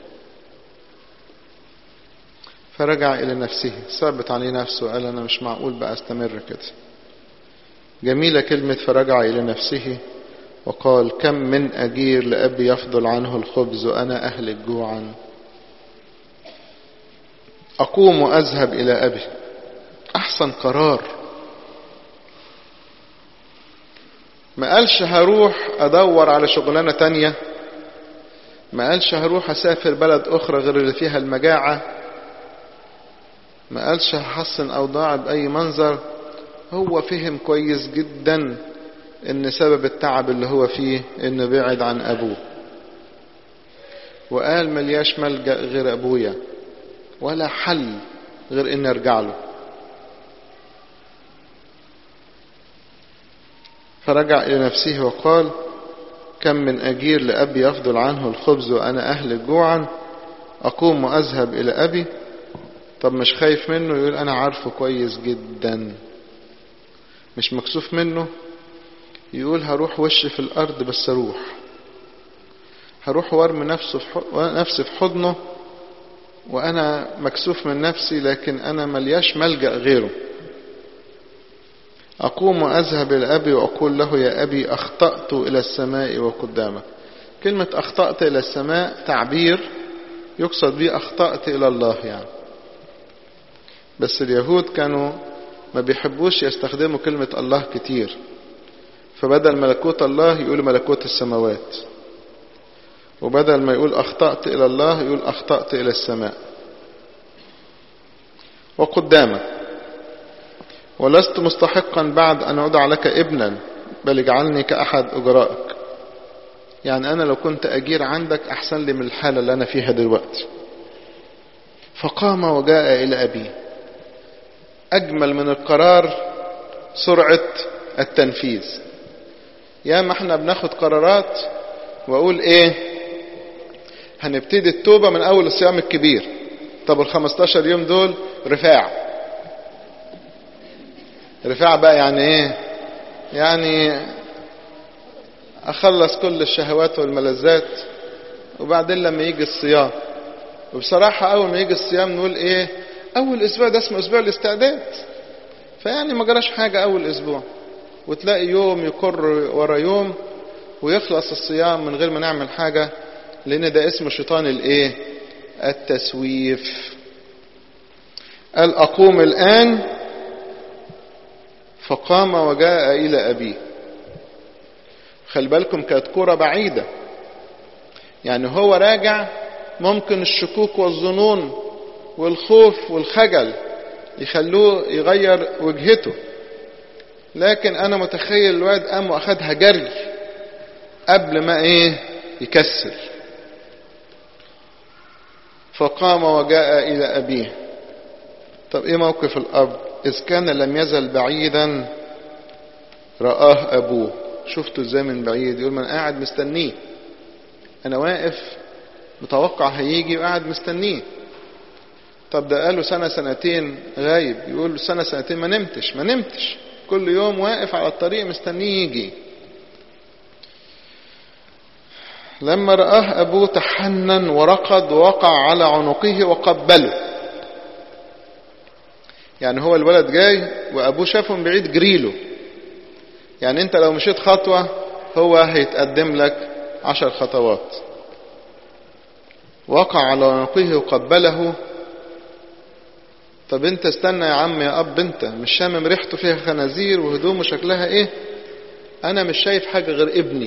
فرجع إلى نفسه ثابت عليه نفسه قال أنا مش معقول بقى أستمر كده جميلة كلمة فرجع إلى نفسه وقال كم من أجير لأبي يفضل عنه الخبز وأنا أهلك جوعا أقوم وأذهب إلى أبي أحسن قرار ما قالش هروح أدور على شغلانة تانية ما قالش هروح أسافر بلد أخرى غير اللي فيها المجاعة ما قالش هحسن أوضاعي بأي منظر هو فهم كويس جدا ان سبب التعب اللي هو فيه انه بعد عن ابوه وقال ملياش ملجأ غير ابويا ولا حل غير اني ارجع له فرجع الى نفسه وقال كم من اجير لابي يفضل عنه الخبز وانا اهلك جوعا اقوم واذهب الى ابي طب مش خايف منه يقول انا عارفه كويس جدا مش مكسوف منه يقول هروح وش في الارض بس اروح هروح وارمي نفسه في نفسي في حضنه وأنا مكسوف من نفسي لكن أنا ملياش ملجأ غيره أقوم وأذهب إلى أبي وأقول له يا أبي أخطأت إلى السماء وقدامك كلمة أخطأت إلى السماء تعبير يقصد به أخطأت إلى الله يعني بس اليهود كانوا ما بيحبوش يستخدموا كلمة الله كتير فبدل ملكوت الله يقول ملكوت السماوات وبدل ما يقول أخطأت إلى الله يقول أخطأت إلى السماء وقدامك ولست مستحقا بعد أن أدع لك ابنا بل اجعلني كأحد أجرائك يعني أنا لو كنت أجير عندك أحسن لي من الحالة اللي أنا فيها دلوقتي فقام وجاء إلى أبيه أجمل من القرار سرعة التنفيذ يا ما احنا بناخد قرارات وأقول إيه هنبتدي التوبة من أول الصيام الكبير طب ال 15 يوم دول رفاع رفاع بقى يعني ايه يعني اخلص كل الشهوات والملذات وبعدين لما يجي الصيام وبصراحة اول ما يجي الصيام نقول ايه اول اسبوع ده اسمه اسبوع الاستعداد فيعني ما جراش حاجة اول اسبوع وتلاقي يوم يكر ورا يوم ويخلص الصيام من غير ما نعمل حاجة لان ده اسمه شيطان الايه التسويف قال اقوم الان فقام وجاء إلى أبيه خلي بالكم كانت كرة بعيدة يعني هو راجع ممكن الشكوك والظنون والخوف والخجل يخلوه يغير وجهته لكن أنا متخيل الواد قام وأخدها جري قبل ما إيه يكسر فقام وجاء إلى أبيه طب إيه موقف الأب إذ كان لم يزل بعيدا رآه أبوه شفته ازاي من بعيد يقول من قاعد مستنيه أنا واقف متوقع هيجي وقاعد مستنيه طب ده قاله سنة سنتين غايب يقول له سنة سنتين ما نمتش ما نمتش كل يوم واقف على الطريق مستنيه يجي لما رآه أبوه تحنن ورقد ووقع على عنقه وقبله يعني هو الولد جاي وابوه شافه من بعيد جريله يعني انت لو مشيت خطوة هو هيتقدم لك عشر خطوات وقع على عنقه وقبله طب انت استنى يا عم يا اب انت مش شامم ريحته فيها خنازير وهدومه شكلها ايه انا مش شايف حاجة غير ابني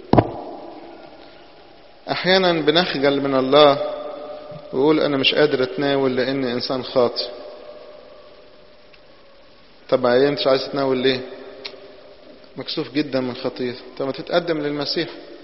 احيانا بنخجل من الله ويقول انا مش قادر اتناول لاني انسان خاطئ طب ايه انت مش عايز تتناول ليه مكسوف جدا من خطية طب ما تتقدم للمسيح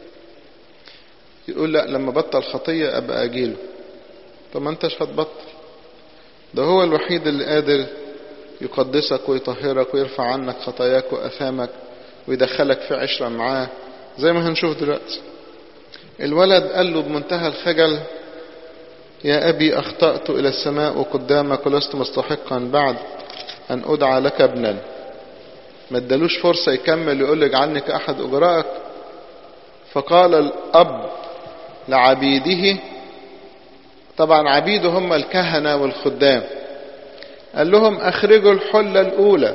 يقول لا لما بطل خطية ابقى اجيله طب ما انتش هتبطل ده هو الوحيد اللي قادر يقدسك ويطهرك ويرفع عنك خطاياك واثامك ويدخلك في عشرة معاه زي ما هنشوف دلوقتي الولد قال له بمنتهى الخجل يا أبي أخطأت إلى السماء وقدامك ولست مستحقا بعد أن أدعى لك ابنا ما ادالوش فرصة يكمل يقول لك عنك أحد أجرائك فقال الأب لعبيده طبعا عبيده هم الكهنة والخدام قال لهم أخرجوا الحلة الأولى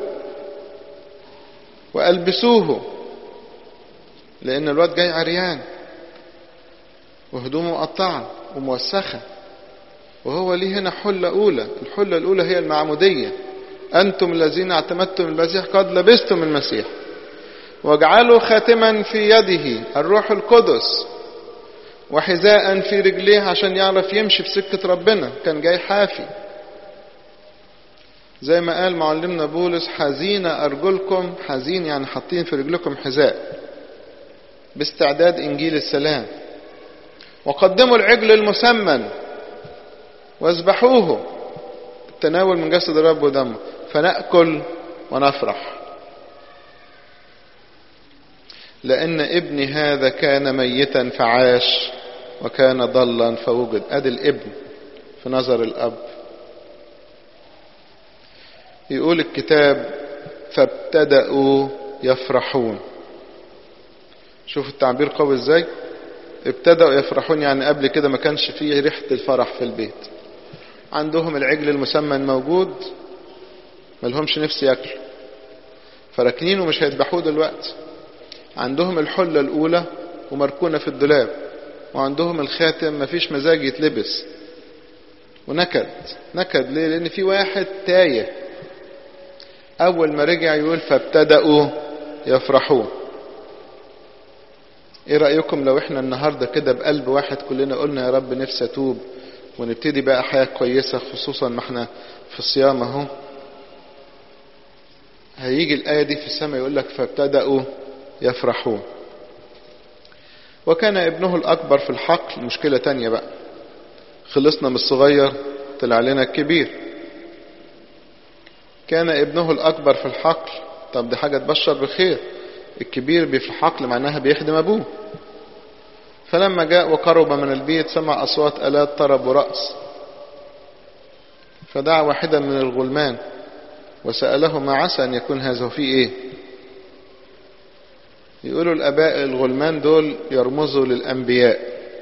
وألبسوه لأن الواد جاي عريان وهدومه مقطعة وموسخة وهو ليه هنا حلة أولى الحلة الأولى هي المعمودية أنتم الذين اعتمدتم المسيح قد لبستم المسيح واجعلوا خاتما في يده الروح القدس وحذاء في رجليه عشان يعرف يمشي في سكة ربنا كان جاي حافي زي ما قال معلمنا بولس حزين أرجلكم حزين يعني حاطين في رجلكم حذاء باستعداد إنجيل السلام وقدموا العجل المسمن واذبحوه التناول من جسد الرب ودمه فنأكل ونفرح لأن ابني هذا كان ميتا فعاش وكان ضلا فوجد أدي الابن في نظر الأب يقول الكتاب فابتدأوا يفرحون شوف التعبير قوي ازاي ابتدأوا يفرحون يعني قبل كده ما كانش فيه ريحة الفرح في البيت عندهم العجل المسمن موجود ملهمش نفس ياكلوا فراكنين ومش هيذبحوه دلوقتي عندهم الحلة الأولى ومركونة في الدولاب وعندهم الخاتم مفيش مزاج يتلبس ونكد نكد ليه لأن في واحد تايه أول ما رجع يقول فابتدأوا يفرحون ايه رأيكم لو احنا النهاردة كده بقلب واحد كلنا قلنا يا رب نفسي اتوب ونبتدي بقى حياة كويسة خصوصا ما احنا في الصيام اهو هيجي الآية دي في السماء يقول لك فابتدأوا يفرحون وكان ابنه الأكبر في الحقل مشكلة تانية بقى خلصنا من الصغير طلع لنا الكبير كان ابنه الأكبر في الحقل طب دي حاجة تبشر بخير الكبير في الحقل معناها بيخدم أبوه فلما جاء وقرب من البيت سمع أصوات آلات طرب ورأس فدعا واحدا من الغلمان وسأله ما عسى أن يكون هذا في إيه يقولوا الأباء الغلمان دول يرمزوا للأنبياء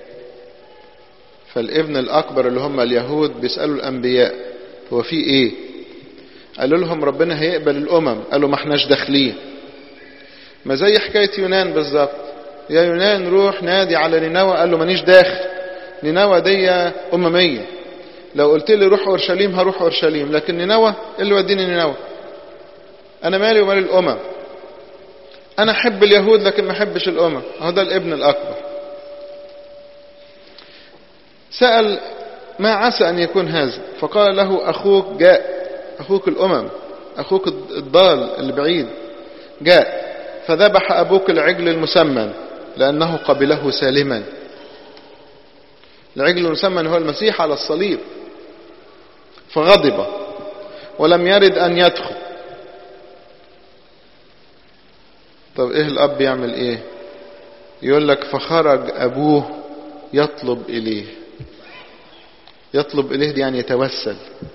فالابن الأكبر اللي هم اليهود بيسألوا الأنبياء هو في إيه قالوا لهم ربنا هيقبل الأمم قالوا ما احناش داخلين ما زي حكاية يونان بالظبط يا يونان روح نادي على نينوى قال له مانيش داخل نينوى دي أممية لو قلت لي روح أورشليم هروح أورشليم لكن نينوى اللي وديني نينوى أنا مالي ومال الأمم أنا أحب اليهود لكن ما أحبش الأمم هو ده الابن الأكبر سأل ما عسى أن يكون هذا فقال له أخوك جاء أخوك الأمم أخوك الضال اللي بعيد جاء فذبح أبوك العجل المسمن لأنه قبله سالما العجل المسمن هو المسيح على الصليب فغضب ولم يرد أن يدخل طب إيه الأب يعمل إيه يقول لك فخرج أبوه يطلب إليه يطلب إليه دي يعني يتوسل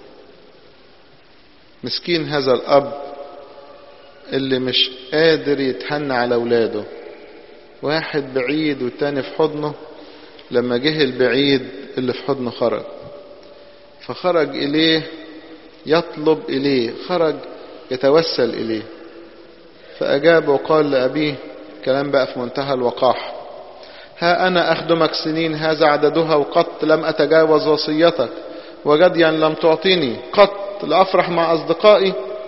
مسكين هذا الأب اللي مش قادر يتحنى على أولاده واحد بعيد والتاني في حضنه لما جه البعيد اللي في حضنه خرج فخرج إليه يطلب إليه خرج يتوسل إليه فأجاب وقال لأبيه كلام بقى في منتهى الوقاح ها أنا أخدمك سنين هذا عددها وقط لم أتجاوز وصيتك وجديا لم تعطيني قط لأفرح مع أصدقائي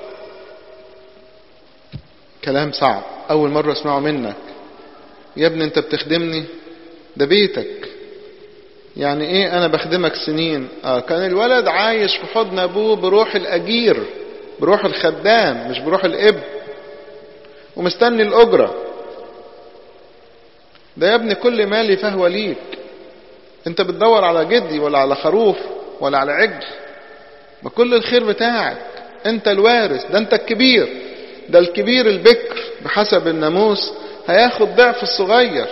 كلام صعب أول مرة أسمعه منك يا ابني أنت بتخدمني ده بيتك يعني إيه أنا بخدمك سنين آه كان الولد عايش في حضن أبوه بروح الأجير بروح الخدام مش بروح الإب ومستني الأجرة ده يا ابني كل مالي فهو ليك انت بتدور على جدي ولا على خروف ولا على عجل ما كل الخير بتاعك انت الوارث ده انت الكبير ده الكبير البكر بحسب الناموس هياخد ضعف الصغير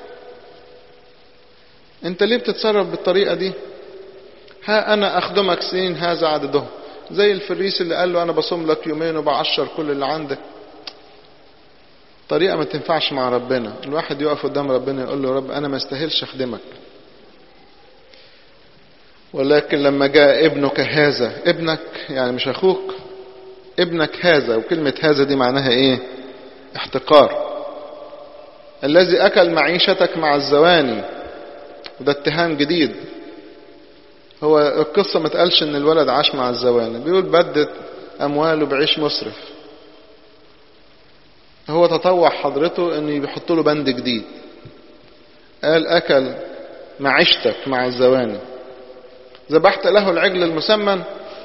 انت ليه بتتصرف بالطريقة دي ها انا اخدمك سنين هذا عددهم زي الفريس اللي قال له انا بصوم لك يومين وبعشر كل اللي عندك طريقة ما تنفعش مع ربنا الواحد يقف قدام ربنا يقول له رب أنا ما استاهلش أخدمك ولكن لما جاء ابنك هذا ابنك يعني مش أخوك ابنك هذا وكلمة هذا دي معناها إيه احتقار الذي أكل معيشتك مع الزواني وده اتهام جديد هو القصة ما تقالش ان الولد عاش مع الزواني بيقول بدت امواله بعيش مسرف هو تطوع حضرته ان يحط له بند جديد قال اكل معيشتك مع الزواني ذبحت له العجل المسمن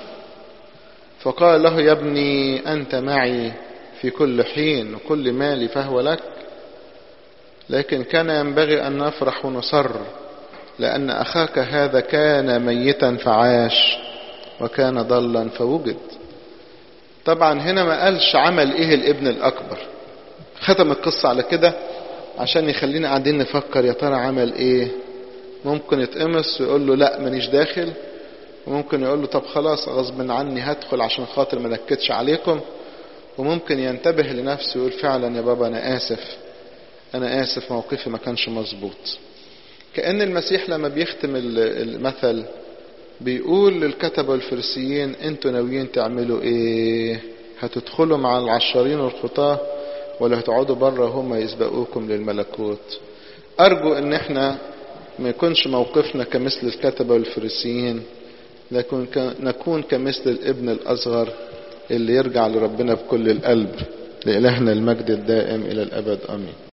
فقال له يا ابني انت معي في كل حين وكل مالي فهو لك لكن كان ينبغي ان نفرح ونصر لان اخاك هذا كان ميتا فعاش وكان ضلا فوجد طبعا هنا ما قالش عمل ايه الابن الاكبر ختم القصة على كده عشان يخلينا قاعدين نفكر يا ترى عمل ايه ممكن يتقمص ويقول له لا مانيش داخل وممكن يقول له طب خلاص غصب عني هدخل عشان خاطر ما نكدش عليكم وممكن ينتبه لنفسه ويقول فعلا يا بابا انا اسف انا اسف موقفي ما كانش مظبوط كأن المسيح لما بيختم المثل بيقول للكتبة والفريسيين انتوا ناويين تعملوا ايه هتدخلوا مع العشارين والخطاة ولا هتقعدوا بره هم يسبقوكم للملكوت ارجو ان احنا ما يكونش موقفنا كمثل الكتبة والفريسيين لكن نكون كمثل الابن الاصغر اللي يرجع لربنا بكل القلب لإلهنا المجد الدائم إلى الأبد آمين